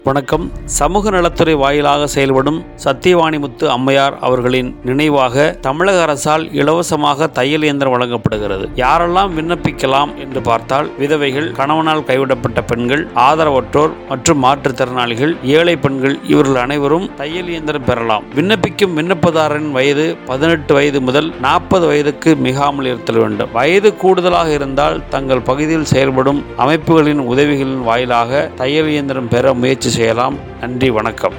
வணக்கம் சமூக நலத்துறை வாயிலாக செயல்படும் சத்தியவாணிமுத்து அம்மையார் அவர்களின் நினைவாக தமிழக அரசால் இலவசமாக தையல் இயந்திரம் வழங்கப்படுகிறது யாரெல்லாம் விண்ணப்பிக்கலாம் என்று பார்த்தால் விதவைகள் கணவனால் கைவிடப்பட்ட பெண்கள் ஆதரவற்றோர் மற்றும் மாற்றுத்திறனாளிகள் ஏழை பெண்கள் இவர்கள் அனைவரும் தையல் இயந்திரம் பெறலாம் விண்ணப்பிக்கும் விண்ணப்பதாரரின் வயது பதினெட்டு வயது முதல் நாற்பது வயதுக்கு மிகாமல் இருத்தல் வேண்டும் வயது கூடுதலாக இருந்தால் தங்கள் பகுதியில் செயல்படும் அமைப்புகளின் உதவிகளின் வாயிலாக தையல் இயந்திரம் பெற முயற்சி செய்யலாம் நன்றி வணக்கம்